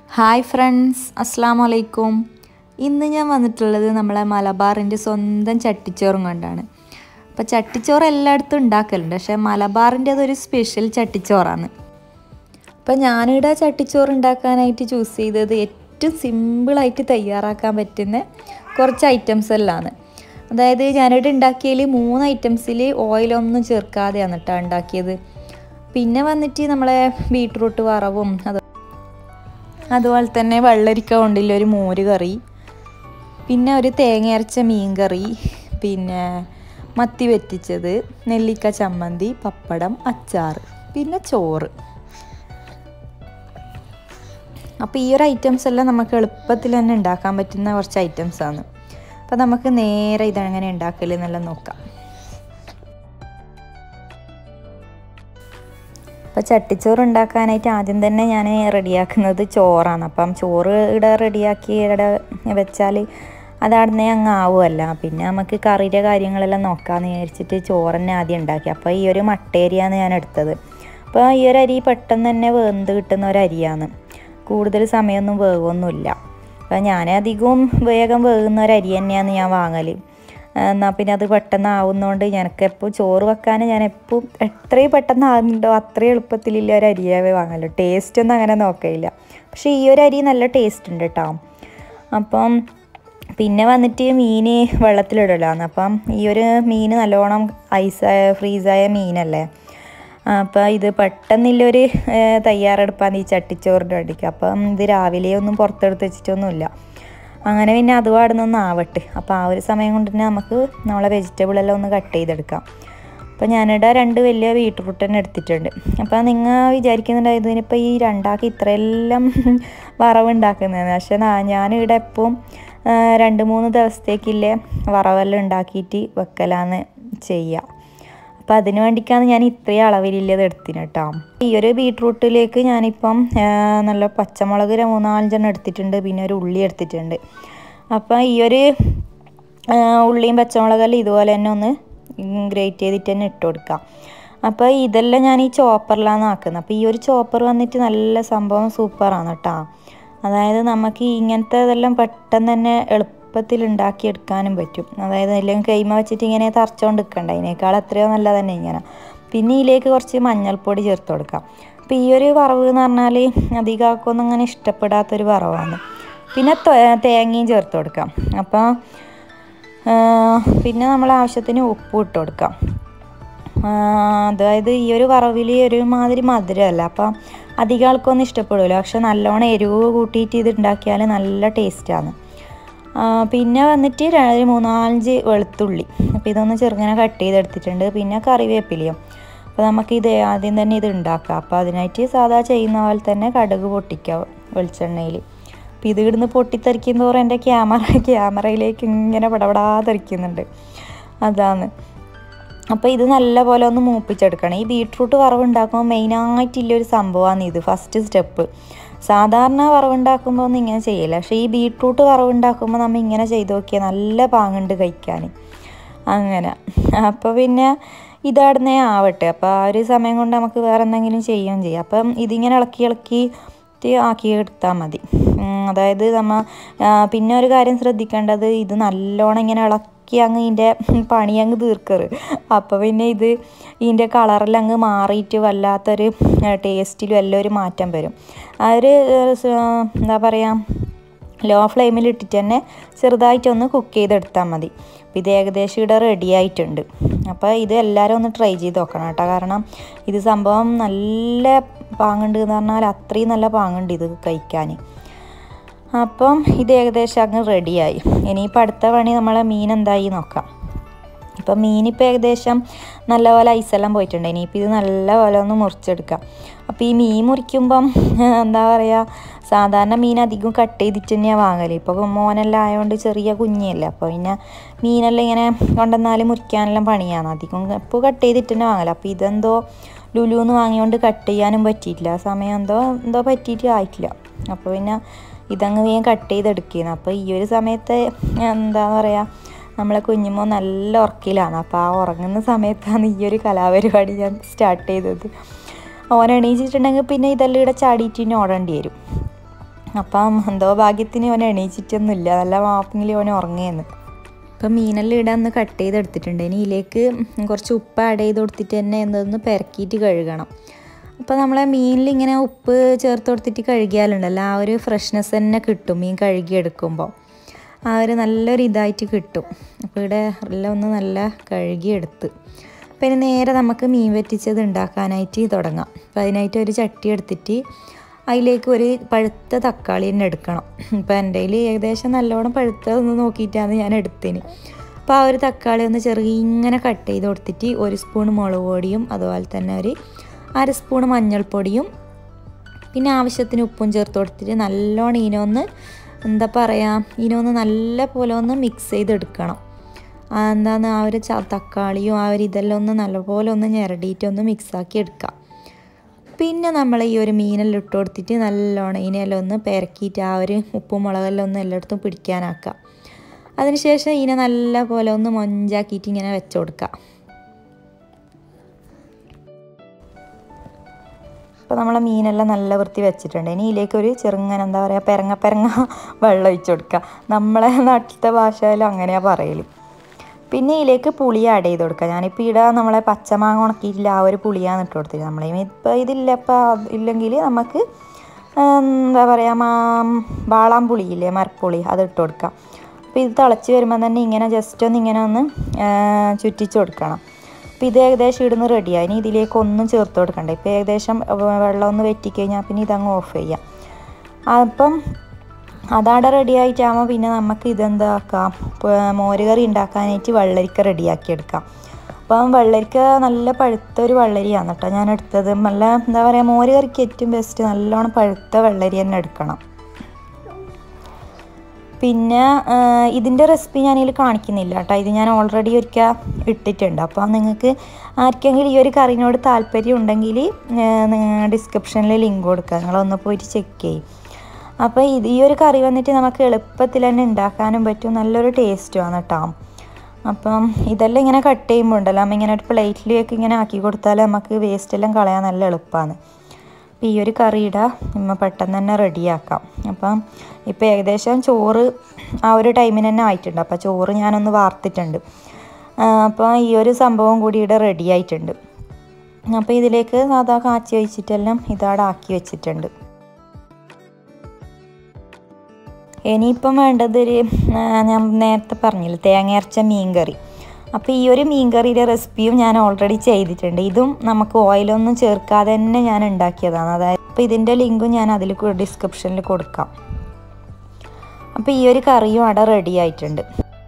hi friends അസ്സാം വലൈക്കും ഇന്ന് ഞാൻ വന്നിട്ടുള്ളത് നമ്മളെ മലബാറിൻ്റെ സ്വന്തം ചട്ടിച്ചോറും കൊണ്ടാണ് അപ്പോൾ ചട്ടിച്ചോറ് എല്ലായിടത്തും ഉണ്ടാക്കലുണ്ട് പക്ഷേ മലബാറിൻ്റെ അതൊരു സ്പെഷ്യൽ ചട്ടിച്ചോറാണ് അപ്പോൾ ഞാനിവിടെ ചട്ടിച്ചോറ് ഉണ്ടാക്കാനായിട്ട് ചൂസ് ചെയ്തത് ഏറ്റവും സിമ്പിളായിട്ട് തയ്യാറാക്കാൻ പറ്റുന്ന കുറച്ച് ഐറ്റംസ് എല്ലാമാണ് അതായത് ഞാനിവിടെ ഉണ്ടാക്കിയതിൽ മൂന്ന് ഐറ്റംസിൽ ഓയിലൊന്നും ചേർക്കാതെയാണ് കേട്ടോ ഉണ്ടാക്കിയത് പിന്നെ വന്നിട്ട് നമ്മളെ ബീട്രൂട്ട് വറവും അത് അതുപോലെ തന്നെ വെള്ളരിക്ക കൊണ്ടില്ല ഒരു മോര് കറി പിന്നെ ഒരു തേങ്ങ അരച്ച മീൻ കറി പിന്നെ മത്തി വെറ്റിച്ചത് നെല്ലിക്ക ചമ്മന്തി പപ്പടം അച്ചാർ പിന്നെ ചോറ് അപ്പോൾ ഈ ഒരു ഐറ്റംസ് എല്ലാം നമുക്ക് എളുപ്പത്തിൽ തന്നെ ഉണ്ടാക്കാൻ പറ്റുന്ന കുറച്ച് ഐറ്റംസാണ് അപ്പോൾ നമുക്ക് നേരെ ഇതെങ്ങനെ ഉണ്ടാക്കൽ എന്നെല്ലാം നോക്കാം അപ്പോൾ ചട്ടിച്ചോറ് ഉണ്ടാക്കാനായിട്ട് ആദ്യം തന്നെ ഞാൻ റെഡിയാക്കുന്നത് ചോറാണ് അപ്പം ചോറ് ഇവിടെ റെഡിയാക്കി ഇവിടെ വെച്ചാൽ അതവിടുന്ന് അങ്ങ് ആവുമല്ല പിന്നെ നമുക്ക് കറിയുടെ കാര്യങ്ങളെല്ലാം നോക്കാമെന്ന് വിചാരിച്ചിട്ട് ചോറ് തന്നെ ആദ്യം ഉണ്ടാക്കി അപ്പോൾ ഈ ഒരു മട്ടേരിയാണ് ഞാൻ എടുത്തത് അപ്പോൾ ഈ ഒരു അരി പെട്ടെന്ന് തന്നെ വെന്ത് കിട്ടുന്ന ഒരു അരിയാണ് കൂടുതൽ സമയമൊന്നും വേവൊന്നുമില്ല അപ്പോൾ ഞാൻ അധികവും വേഗം വേകുന്ന ഒരു അരി തന്നെയാണ് ഞാൻ വാങ്ങൽ എന്നാൽ പിന്നെ അത് പെട്ടെന്ന് ആവുന്നതുകൊണ്ട് എനിക്ക് എപ്പോൾ ചോറ് വെക്കാൻ ഞാൻ എപ്പോൾ എത്രയും പെട്ടെന്ന് ആകുന്നുണ്ടോ അത്രയും എളുപ്പത്തിലുള്ള ഒരു അരിയാവേ വാങ്ങല്ലോ ടേസ്റ്റ് ഒന്നും അങ്ങനെ നോക്കില്ല പക്ഷേ ഈ ഒരു അരി നല്ല ടേസ്റ്റ് ഉണ്ട് കേട്ടോ അപ്പം പിന്നെ വന്നിട്ട് മീൻ വെള്ളത്തിലിടലാണ് അപ്പം ഈ ഒരു മീൻ നല്ലോണം ഐസായ ഫ്രീസായ മീനല്ലേ അപ്പോൾ ഇത് പെട്ടെന്നുള്ളൊരു തയ്യാറെടുപ്പാണ് ഈ ചട്ടിച്ചോറിൻ്റെ വേണ്ടിക്ക് അപ്പം ഇത് രാവിലെ ഒന്നും പുറത്തെടുത്ത് വെച്ചിട്ടൊന്നുമില്ല അങ്ങനെ പിന്നെ അത് പാടുന്നൊന്നും ആവട്ടെ അപ്പോൾ ആ ഒരു സമയം കൊണ്ട് തന്നെ നമുക്ക് നമ്മളെ വെജിറ്റബിൾ എല്ലാം ഒന്ന് കട്ട് ചെയ്തെടുക്കാം അപ്പോൾ ഞാനിവിടെ രണ്ട് വലിയ ബീട്രൂട്ട് തന്നെ എടുത്തിട്ടുണ്ട് അപ്പോൾ നിങ്ങൾ വിചാരിക്കുന്നുണ്ടായത് ഇതിനിപ്പോൾ ഈ രണ്ടാക്കി ഇത്രയെല്ലാം വറവ് ഉണ്ടാക്കുന്നതെന്ന് പക്ഷേ ഞാനിവിടെ എപ്പം രണ്ട് മൂന്ന് ദിവസത്തേക്കില്ലേ വറവെല്ലാം ഉണ്ടാക്കിയിട്ട് വെക്കലാന്ന് ചെയ്യുക അപ്പോൾ അതിന് വേണ്ടിയിട്ടാണ് ഞാൻ ഇത്രയും അളവിലുള്ളത് എടുത്തിന് കേട്ടോ ഈ ഒരു ബീട്രൂട്ടിലേക്ക് ഞാനിപ്പം നല്ല പച്ചമുളക് മൂന്നാലഞ്ചെണ്ണം എടുത്തിട്ടുണ്ട് പിന്നെ ഒരു ഉള്ളി എടുത്തിട്ടുണ്ട് അപ്പോൾ ഈ ഒരു ഉള്ളിയും പച്ചമുളകെല്ലാം ഇതുപോലെ തന്നെ ഒന്ന് ഗ്രേറ്റ് ചെയ്തിട്ട് തന്നെ ഇട്ട് കൊടുക്കാം അപ്പോൾ ഇതെല്ലാം ഞാൻ ഈ ചോപ്പറിലാണ് ആക്കുന്നത് അപ്പോൾ ഈ ഒരു ചോപ്പർ വന്നിട്ട് നല്ല സംഭവം സൂപ്പറാണ് കേട്ടോ അതായത് നമുക്ക് ഇങ്ങനത്തെ ഇതെല്ലാം പെട്ടെന്ന് തന്നെ എളുപ്പത്തിൽ ഉണ്ടാക്കിയെടുക്കാനും പറ്റും അതായത് അല്ലെങ്കിൽ കൈമ വെച്ചിട്ട് ഇങ്ങനെ തറച്ചുകൊണ്ട് നിൽക്കണ്ട അതിനേക്കാൾ എത്രയോ നല്ല തന്നെ ഇങ്ങനെ പിന്നെ ഇതിലേക്ക് കുറച്ച് മഞ്ഞൾപ്പൊടി ചേർത്ത് കൊടുക്കാം അപ്പോൾ ഈ ഒരു വറവ് എന്ന് പറഞ്ഞാൽ അധികം ആക്കൊന്നും അങ്ങനെ ഇഷ്ടപ്പെടാത്തൊരു വറവാണ് പിന്നെ തേങ്ങയും ചേർത്ത് കൊടുക്കാം അപ്പോൾ പിന്നെ നമ്മൾ ആവശ്യത്തിന് ഉപ്പ് ഇട്ട് കൊടുക്കാം അതായത് ഈ ഒരു വറവിൽ ഒരുമാതിരി മധുരമല്ല അപ്പം അധികം ആൾക്കൊന്നും ഇഷ്ടപ്പെടില്ല പക്ഷെ നല്ലോണം എരിവ് കൂട്ടിയിട്ട് ഇത് ഉണ്ടാക്കിയാൽ നല്ല ടേസ്റ്റാണ് പിന്നെ വന്നിട്ട് ഒരു മൂന്നാലഞ്ച് വെളുത്തുള്ളി അപ്പോൾ ഇതൊന്ന് ചെറുങ്ങനെ കട്ട് ചെയ്തെടുത്തിട്ടുണ്ട് പിന്നെ കറിവേപ്പിലയും അപ്പോൾ നമുക്ക് ഇത് ആദ്യം തന്നെ ഇത് ഉണ്ടാക്കാം അപ്പോൾ അതിനായിട്ട് സാധാ ചെയ്യുന്ന പോലെ തന്നെ കടുക് പൊട്ടിക്കാം വെളിച്ചെണ്ണയിൽ അപ്പോൾ ഇത് ഇവിടുന്ന് പൊട്ടിത്തെറിക്കും തോറും എൻ്റെ ക്യാമറ ക്യാമറയിലേക്ക് ഇങ്ങനെ പടപടാ തെറിക്കുന്നുണ്ട് അതാണ് അപ്പോൾ ഇത് നല്ല പോലെ ഒന്ന് മൂപ്പിച്ചെടുക്കണം ഈ ബീട്രൂട്ട് വറവ് ഉണ്ടാക്കുമ്പോൾ മെയിനായിട്ടുള്ളൊരു സംഭവമാണ് ഇത് ഫസ്റ്റ് സ്റ്റെപ്പ് സാധാരണ വറവുണ്ടാക്കുമ്പോൾ ഒന്നും ഇങ്ങനെ ചെയ്യില്ല പക്ഷേ ഈ ബീട്രൂട്ട് വറവുണ്ടാക്കുമ്പോൾ നമ്മൾ ഇങ്ങനെ ചെയ്ത് നോക്കിയാൽ നല്ല പാങ്ങുണ്ട് കഴിക്കാൻ അങ്ങനെ അപ്പോൾ പിന്നെ ഇതവിടുന്നേ ആവട്ടെ അപ്പോൾ ആ ഒരു സമയം കൊണ്ട് നമുക്ക് വേറെ എന്തെങ്കിലും ചെയ്യുകയും ചെയ്യാം അപ്പം ഇതിങ്ങനെ ഇളക്കി ഇളക്കി ആക്കി എടുത്താൽ മതി അതായത് നമ്മൾ പിന്നെ ഒരു കാര്യം ശ്രദ്ധിക്കേണ്ടത് ഇത് നല്ലോണം ഇങ്ങനെ ഇളക്കി അങ്ങ് ഇതിൻ്റെ പണി അങ്ങ് തീർക്കറ് അപ്പോൾ പിന്നെ ഇത് ഇതിൻ്റെ കളറെല്ലാം അങ്ങ് മാറിയിട്ട് വല്ലാത്തൊരു ടേസ്റ്റിലും എല്ലാം ഒരു മാറ്റം വരും ആ ഒരു എന്താ പറയുക ലോ ഫ്ലെയിമിൽ ഇട്ടിട്ട് തന്നെ ചെറുതായിട്ടൊന്ന് കുക്ക് ചെയ്തെടുത്താൽ മതി അപ്പോൾ ഇത് ഏകദേശം ഇവിടെ റെഡി ആയിട്ടുണ്ട് അപ്പോൾ ഇത് എല്ലാവരും ഒന്ന് ട്രൈ ചെയ്ത് നോക്കണം കേട്ടോ കാരണം ഇത് സംഭവം നല്ല പാങ്ങുണ്ട് എന്ന് പറഞ്ഞാൽ അത്രയും നല്ല പാങ്ങുണ്ട് ഇത് കഴിക്കാൻ അപ്പം ഇത് ഏകദേശം അങ്ങ് റെഡിയായി ഇനിയിപ്പോൾ അടുത്ത പണി നമ്മളെ മീൻ എന്തായി നോക്കാം ഇപ്പം മീനിപ്പോൾ ഏകദേശം നല്ലപോലെ ഐസെല്ലാം പോയിട്ടുണ്ട് ഇനിയിപ്പോൾ ഇത് നല്ലപോലെ ഒന്ന് മുറിച്ചെടുക്കാം അപ്പോൾ ഈ മീൻ മുറിക്കുമ്പം എന്താ പറയുക സാധാരണ മീൻ അധികം കട്ട് ചെയ്തിട്ട് തന്നെയാണ് വാങ്ങൽ ഇപ്പോൾ മോനെല്ലാം ആയതുകൊണ്ട് ചെറിയ കുഞ്ഞല്ലേ അപ്പോൾ പിന്നെ മീനെല്ലാം ഇങ്ങനെ കൊണ്ടുവന്നാൽ മുറിക്കാനെല്ലാം പണിയാണ് അധികം ഇപ്പോൾ കട്ട് ചെയ്തിട്ട് തന്നെ വാങ്ങൽ അപ്പോൾ ഇതെന്തോ ലുലുന്ന് വാങ്ങിയോണ്ട് കട്ട് ചെയ്യാനും പറ്റിയിട്ടില്ല ആ സമയം എന്തോ എന്തോ പറ്റിയിട്ട് ആയിട്ടില്ല അപ്പോൾ പിന്നെ ഇതങ്ങ് വേഗം കട്ട് ചെയ്തെടുക്കുന്നു അപ്പോൾ ഈ ഒരു സമയത്ത് എന്താ പറയുക നമ്മളെ കുഞ്ഞുമോ നല്ല ഉറക്കിലാണ് അപ്പോൾ ആ ഉറങ്ങുന്ന സമയത്താണ് ഈ ഒരു കലാപരിപാടി ഞാൻ സ്റ്റാർട്ട് ചെയ്തത് ഓൻ എണീച്ചിട്ടുണ്ടെങ്കിൽ പിന്നെ ഇതെല്ലാം ഇവിടെ ചാടിയിട്ട് ഇനി ഓടേണ്ടി വരും അപ്പം എന്തോ ഭാഗ്യത്തിന് ഓൻ എണീച്ചിട്ടൊന്നുമില്ല നല്ല മാപ്പെങ്കിൽ ഓൻ ഉറങ്ങിയെന്ന് അപ്പം മീനെല്ലാം ഇടാൻ ഒന്ന് കട്ട് ചെയ്തെടുത്തിട്ടുണ്ട് ഇനി ഇതിലേക്ക് കുറച്ച് ഉപ്പ് ആഡ് ചെയ്ത് കൊടുത്തിട്ട് തന്നെ എന്തൊന്ന് പെരക്കിയിട്ട് കഴുകണം അപ്പോൾ നമ്മളെ മീനിൽ ഇങ്ങനെ ഉപ്പ് ചേർത്ത് കൊടുത്തിട്ട് കഴുകിയാലുണ്ടല്ലോ ആ ഒരു ഫ്രഷ്നെസ് തന്നെ കിട്ടും മീൻ കഴുകിയെടുക്കുമ്പോൾ ആ ഒരു നല്ലൊരു ഇതായിട്ട് കിട്ടും അപ്പോൾ ഇവിടെ എല്ലാം ഒന്ന് നല്ല കഴുകിയെടുത്ത് അപ്പോൾ ഇനി നേരെ നമുക്ക് മീൻ വറ്റിച്ചത് ഉണ്ടാക്കാനായിട്ട് തുടങ്ങാം അപ്പോൾ അതിനായിട്ട് ഒരു ചട്ടി എടുത്തിട്ട് അതിലേക്ക് ഒരു പഴുത്ത തക്കാളി തന്നെ എടുക്കണം ഇപ്പോൾ എൻ്റെ കയ്യിൽ ഏകദേശം നല്ലോണം പഴുത്തതൊന്ന് നോക്കിയിട്ടാണ് ഞാൻ എടുത്തിന് അപ്പോൾ ആ ഒരു തക്കാളി ഒന്ന് ചെറിയ കട്ട് ചെയ്ത് കൊടുത്തിട്ട് ഒരു സ്പൂൺ മുളക് പൊടിയും അതുപോലെ തന്നെ ഒരു അര സ്പൂൺ മഞ്ഞൾപ്പൊടിയും പിന്നെ ആവശ്യത്തിന് ഉപ്പും ചേർത്ത് കൊടുത്തിട്ട് നല്ലോണം ഇതിനൊന്ന് എന്താ പറയുക ഇതിനൊന്ന് നല്ല പോലെ ഒന്ന് മിക്സ് ചെയ്തെടുക്കണം എന്താന്ന് ആ ഒരു ച തക്കാളിയും ആ ഒരു ഇതെല്ലാം ഒന്ന് നല്ലപോലെ ഒന്ന് ഞെരടിയിട്ട് ഒന്ന് മിക്സാക്കി എടുക്കാം പിന്നെ നമ്മൾ ഈ ഒരു മീനെല്ലാം ഇട്ട് കൊടുത്തിട്ട് നല്ലോണം ഇതിനെല്ലാം ഒന്ന് പെരക്കിയിട്ട് ആ ഒരു ഉപ്പും മുളകെല്ലാം ഒന്ന് എല്ലായിടത്തും പിടിക്കാനാക്കാം അതിനുശേഷം ഇതിനെ നല്ല പോലെ ഒന്ന് മൊഞ്ചാക്കിയിട്ട് ഇങ്ങനെ വെച്ച് കൊടുക്കാം അപ്പോൾ നമ്മളെ മീനെല്ലാം നല്ല വൃത്തി വെച്ചിട്ടുണ്ട് ഇനി ഇതിലേക്ക് ഒരു ചെറുങ്ങനെ എന്താ പറയുക പെരങ്ങ പെരങ്ങ വെള്ളം ഒഴിച്ച് കൊടുക്കുക നമ്മളെ നാട്ടിലത്തെ ഭാഷയിലും അങ്ങനെയാണ് പറയൽ പിന്നെ ഇതിലേക്ക് പുളി ആഡ് ചെയ്ത് കൊടുക്കുക ഞാനിപ്പോൾ ഇവിടെ നമ്മളെ പച്ചമാങ്ങ ഉണക്കിയിട്ടില്ല ആ ഒരു പുളിയാണ് ഇട്ട് കൊടുത്തത് നമ്മളെ ഇപ്പോൾ ഇതില്ല ഇപ്പോൾ ഇല്ലെങ്കിൽ നമുക്ക് എന്താ പറയുക മാ വാളാൻ പുളിയില്ലേ മരപ്പുളി അത് ഇട്ട് കൊടുക്കാം അപ്പോൾ ഇത് തിളച്ച് വരുമ്പോൾ തന്നെ ഇങ്ങനെ ജസ്റ്റ് ഒന്ന് ഇങ്ങനെ ഒന്ന് ചുറ്റിച്ച് കൊടുക്കണം അപ്പോൾ ഇത് ഏകദേശം ഇടുന്ന് റെഡിയായി ഇനി ഇതിലേക്ക് ഒന്നും ചേർത്ത് കൊടുക്കണ്ട ഇപ്പോൾ ഏകദേശം വെള്ളം ഒന്ന് വെറ്റിക്കഴിഞ്ഞാൽ പിന്നെ ഇതങ്ങ് ഓഫ് ചെയ്യാം അപ്പം അതാടെ റെഡി ആയിട്ടാകുമ്പോൾ പിന്നെ നമുക്ക് ഇതെന്താക്കാം മോരുകറി ഉണ്ടാക്കാനായിട്ട് വെള്ളരിക്ക റെഡിയാക്കി എടുക്കാം അപ്പം വെള്ളരിക്ക നല്ല പഴുത്ത ഒരു വെള്ളരിയാണ് കേട്ടോ ഞാൻ എടുത്തത് നല്ല എന്താ പറയുക മോരുകറിക്ക് ഏറ്റവും ബെസ്റ്റ് നല്ലോണം പഴുത്ത വെള്ളരി തന്നെ എടുക്കണം പിന്നെ ഇതിൻ്റെ റെസിപ്പി ഞാനിതിൽ കാണിക്കുന്നില്ല കേട്ടോ ഇത് ഞാൻ ഓൾറെഡി ഒരിക്കൽ ഇട്ടിട്ടുണ്ട് അപ്പോൾ നിങ്ങൾക്ക് ആർക്കെങ്കിലും ഈ ഒരു കറിനോട് താല്പര്യം ഉണ്ടെങ്കിൽ ഡിസ്ക്രിപ്ഷനിൽ ലിങ്ക് കൊടുക്കുക നിങ്ങളൊന്ന് പോയിട്ട് ചെക്ക് ചെയ്യും അപ്പോൾ ഇത് ഈ ഒരു കറി വന്നിട്ട് നമുക്ക് എളുപ്പത്തിൽ തന്നെ ഉണ്ടാക്കാനും പറ്റും നല്ലൊരു ടേസ്റ്റുമാണ് കേട്ടോ അപ്പം ഇതെല്ലാം ഇങ്ങനെ കട്ട് ചെയ്യുമ്പോൾ ഉണ്ടല്ലോ നമ്മൾ ഇങ്ങനെ ഒരു പ്ലേറ്റിലേക്ക് ഇങ്ങനെ ആക്കി കൊടുത്താൽ നമുക്ക് വേസ്റ്റ് എല്ലാം കളയാൻ നല്ല എളുപ്പമാണ് അപ്പോൾ ഈ ഒരു കറിയുടെ നമ്മ പെട്ടെന്ന് തന്നെ റെഡിയാക്കാം അപ്പം ഇപ്പോൾ ഏകദേശം ചോറ് ആ ഒരു ടൈമിന് തന്നെ ആയിട്ടുണ്ട് അപ്പോൾ ചോറ് ഞാനൊന്ന് വാർത്തിട്ടുണ്ട് അപ്പോൾ ഈ ഒരു സംഭവം കൂടി ഇവിടെ റെഡി ആയിട്ടുണ്ട് അപ്പോൾ ഇതിലേക്ക് സാധാ കാച്ചി വെച്ചിട്ടെല്ലാം ഇതവിടെ ആക്കി വെച്ചിട്ടുണ്ട് ഇനിയിപ്പം വേണ്ടത് ഒരു ഞാൻ നേരത്തെ പറഞ്ഞില്ല തേങ്ങ അരച്ച മീൻ കറി അപ്പോൾ ഈ ഒരു മീൻ കറിയുടെ റെസിപ്പിയും ഞാൻ ഓൾറെഡി ചെയ്തിട്ടുണ്ട് ഇതും നമുക്ക് ഓയിലൊന്നും ചേർക്കാതെ തന്നെ ഞാൻ ഉണ്ടാക്കിയതാണ് അതായത് അപ്പോൾ ഇതിൻ്റെ ലിങ്കും ഞാൻ അതിൽ ഡിസ്ക്രിപ്ഷനിൽ കൊടുക്കാം അപ്പോൾ ഈ ഒരു കറിയും അവിടെ റെഡി ആയിട്ടുണ്ട്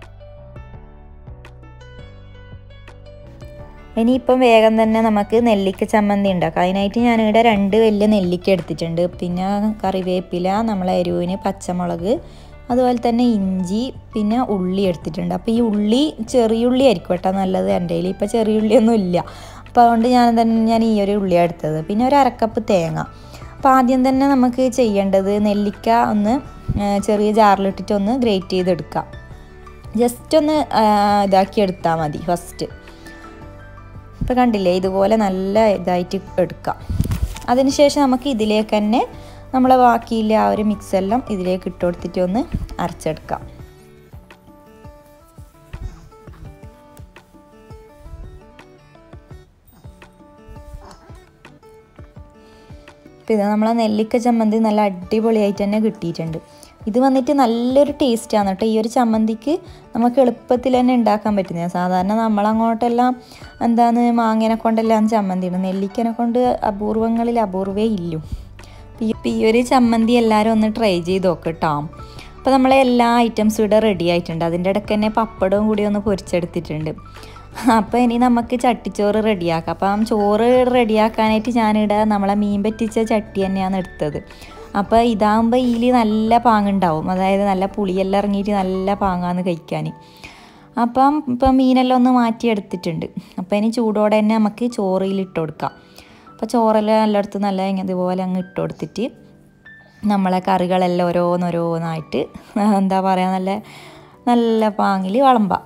ഇനിയിപ്പം വേഗം തന്നെ നമുക്ക് നെല്ലിക്ക ചമ്മന്തി ഉണ്ടാക്കാം അതിനായിട്ട് ഞാനിവിടെ രണ്ട് വലിയ നെല്ലിക്ക എടുത്തിട്ടുണ്ട് പിന്നെ കറിവേപ്പില നമ്മളെ എരിവിന് പച്ചമുളക് അതുപോലെ തന്നെ ഇഞ്ചി പിന്നെ ഉള്ളി എടുത്തിട്ടുണ്ട് അപ്പോൾ ഈ ഉള്ളി ചെറിയുള്ളി ആയിരിക്കും കേട്ടോ നല്ലത് എൻ്റെ കയ്യിൽ ഇപ്പോൾ ചെറിയുള്ളിയൊന്നും ഇല്ല അപ്പോൾ അതുകൊണ്ട് ഞാൻ തന്നെ ഞാൻ ഈ ഒരു ഉള്ളിയാണ് എടുത്തത് പിന്നെ ഒരു അരക്കപ്പ് തേങ്ങ അപ്പോൾ ആദ്യം തന്നെ നമുക്ക് ചെയ്യേണ്ടത് നെല്ലിക്ക ഒന്ന് ചെറിയ ജാറിലിട്ടിട്ട് ഒന്ന് ഗ്രേറ്റ് ചെയ്തെടുക്കാം ജസ്റ്റ് ഒന്ന് ഇതാക്കി എടുത്താൽ മതി ഫസ്റ്റ് ഇപ്പോൾ കണ്ടില്ലേ ഇതുപോലെ നല്ല ഇതായിട്ട് എടുക്കാം അതിനുശേഷം നമുക്ക് ഇതിലേക്ക് തന്നെ നമ്മളെ ബാക്കിയില്ല ആ ഒരു മിക്സ് എല്ലാം ഇതിലേക്ക് ഇട്ട് കൊടുത്തിട്ട് ഒന്ന് അരച്ചെടുക്കാം പിന്നെ നമ്മളെ നെല്ലിക്ക ചമ്മന്തി നല്ല അടിപൊളിയായിട്ട് തന്നെ കിട്ടിയിട്ടുണ്ട് ഇത് വന്നിട്ട് നല്ലൊരു ടേസ്റ്റാണ് കേട്ടോ ഈ ഒരു ചമ്മന്തിക്ക് നമുക്ക് എളുപ്പത്തിൽ തന്നെ ഉണ്ടാക്കാൻ പറ്റുന്നത് സാധാരണ നമ്മളങ്ങോട്ടെല്ലാം എന്താണ് മാങ്ങനെ കൊണ്ടെല്ലാം ചമ്മന്തി ഇടും നെല്ലിക്കനെ കൊണ്ട് അപൂർവങ്ങളിൽ അപൂർവേ ഇല്ലു ഇപ്പം ഈ ഒരു ചമ്മന്തി എല്ലാവരും ഒന്ന് ട്രൈ ചെയ്ത് നോക്കട്ടോ അപ്പോൾ നമ്മളെ എല്ലാ ഐറ്റംസും ഇവിടെ റെഡി ആയിട്ടുണ്ട് അതിൻ്റെ ഇടയ്ക്ക് തന്നെ പപ്പടവും കൂടി ഒന്ന് പൊരിച്ചെടുത്തിട്ടുണ്ട് അപ്പോൾ ഇനി നമുക്ക് ചട്ടിച്ചോറ് റെഡിയാക്കാം അപ്പം ചോറ് റെഡിയാക്കാനായിട്ട് ഞാനിവിടെ നമ്മളെ മീൻ പറ്റിച്ച ചട്ടി തന്നെയാണ് എടുത്തത് അപ്പോൾ ഇതാകുമ്പോൾ ഇതിൽ നല്ല പാങ്ങുണ്ടാവും അതായത് നല്ല പുളിയെല്ലാം ഇറങ്ങിയിട്ട് നല്ല പാങ്ങാന്ന് കഴിക്കാൻ അപ്പം ഇപ്പം മീനെല്ലാം ഒന്ന് മാറ്റിയെടുത്തിട്ടുണ്ട് അപ്പോൾ ഇനി ചൂടോടെ തന്നെ നമുക്ക് ചോറിലിട്ട് കൊടുക്കാം അപ്പോൾ ചോറെല്ലാം എല്ലായിടത്തും നല്ല ഇതുപോലെ അങ്ങ് ഇട്ട് കൊടുത്തിട്ട് നമ്മളെ കറികളെല്ലാം ഓരോന്നോരോന്നായിട്ട് എന്താ പറയുക നല്ല നല്ല പാങ്ങിൽ വിളമ്പാം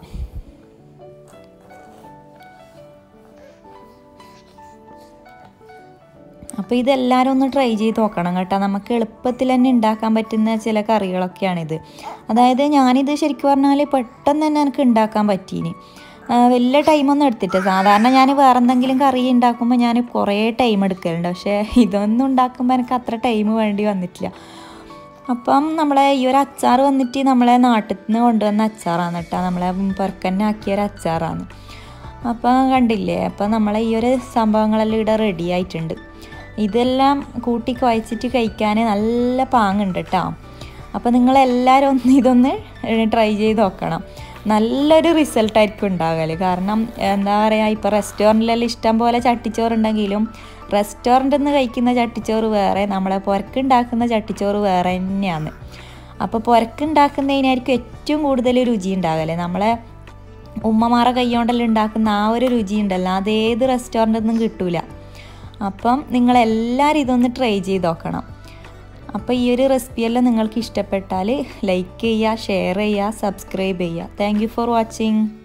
അപ്പോൾ അപ്പോൾ ഇതെല്ലാവരും ഒന്ന് ട്രൈ ചെയ്ത് നോക്കണം കേട്ടോ നമുക്ക് എളുപ്പത്തിൽ തന്നെ ഉണ്ടാക്കാൻ പറ്റുന്ന ചില കറികളൊക്കെയാണിത് അതായത് ഞാനിത് ശരിക്കും പറഞ്ഞാൽ പെട്ടെന്ന് തന്നെ എനിക്ക് ഉണ്ടാക്കാൻ പറ്റീനി ആ, വലിയ ടൈമൊന്നും എടുത്തിട്ട് സാധാരണ ഞാൻ വേറെ എന്തെങ്കിലും കറി ഉണ്ടാക്കുമ്പോൾ ഞാൻ കുറേ ടൈം എടുക്കലുണ്ട് പക്ഷേ ഇതൊന്നും ഉണ്ടാക്കുമ്പോൾ എനിക്ക് അത്ര ടൈം വേണ്ടി വന്നിട്ടില്ല അപ്പം നമ്മളെ ഈ ഒരു അച്ചാർ വന്നിട്ട് നമ്മളെ നാട്ടിൽ നിന്ന് കൊണ്ടുവന്ന അച്ചാറാണ് കേട്ടോ നമ്മളെ പെർക്കന്നെ ആക്കിയ ഒരു അച്ചാറാണ് അപ്പം കണ്ടില്ലേ അപ്പം നമ്മളെ ഈ ഒരു സംഭവങ്ങളെല്ലാം ഇവിടെ റെഡി ആയിട്ടുണ്ട് ഇതെല്ലാം കൂട്ടി കുഴച്ചിട്ട് കഴിക്കാൻ നല്ല പാങ്ങുണ്ട് കേട്ടോ അപ്പോൾ നിങ്ങളെല്ലാവരും ഒന്ന് ഇതൊന്ന് ട്രൈ ചെയ്ത് നോക്കണം നല്ലൊരു റിസൾട്ടായിരിക്കും ഉണ്ടാകല് കാരണം എന്താ പറയുക ഇപ്പോൾ റെസ്റ്റോറൻറ്റിലെല്ലാം ഇഷ്ടം പോലെ ചട്ടിച്ചോറുണ്ടെങ്കിലും റെസ്റ്റോറൻറ്റിൽ നിന്ന് കഴിക്കുന്ന ചട്ടിച്ചോറ് വേറെ നമ്മളെ പുരക്കുണ്ടാക്കുന്ന ചട്ടിച്ചോറ് വേറെ തന്നെയാണ് അപ്പോൾ പുരക്കുണ്ടാക്കുന്നതിനായിരിക്കും ഏറ്റവും കൂടുതൽ രുചി ഉണ്ടാകല് നമ്മളെ ഉമ്മമാരെ കൈകൊണ്ടെല്ലാം ഉണ്ടാക്കുന്ന ആ ഒരു രുചി ഉണ്ടല്ലോ അതേത് റെസ്റ്റോറൻറ്റിൽ നിന്നും കിട്ടൂല അപ്പം നിങ്ങളെല്ലാവരും ഇതൊന്ന് ട്രൈ ചെയ്ത് നോക്കണം അപ്പോൾ ഈ ഒരു റെസിപ്പിയെല്ലാം നിങ്ങൾക്ക് ഇഷ്ടപ്പെട്ടാൽ ലൈക്ക് ചെയ്യുക ഷെയർ ചെയ്യുക സബ്സ്ക്രൈബ് ചെയ്യുക താങ്ക് യു ഫോർ വാച്ചിങ്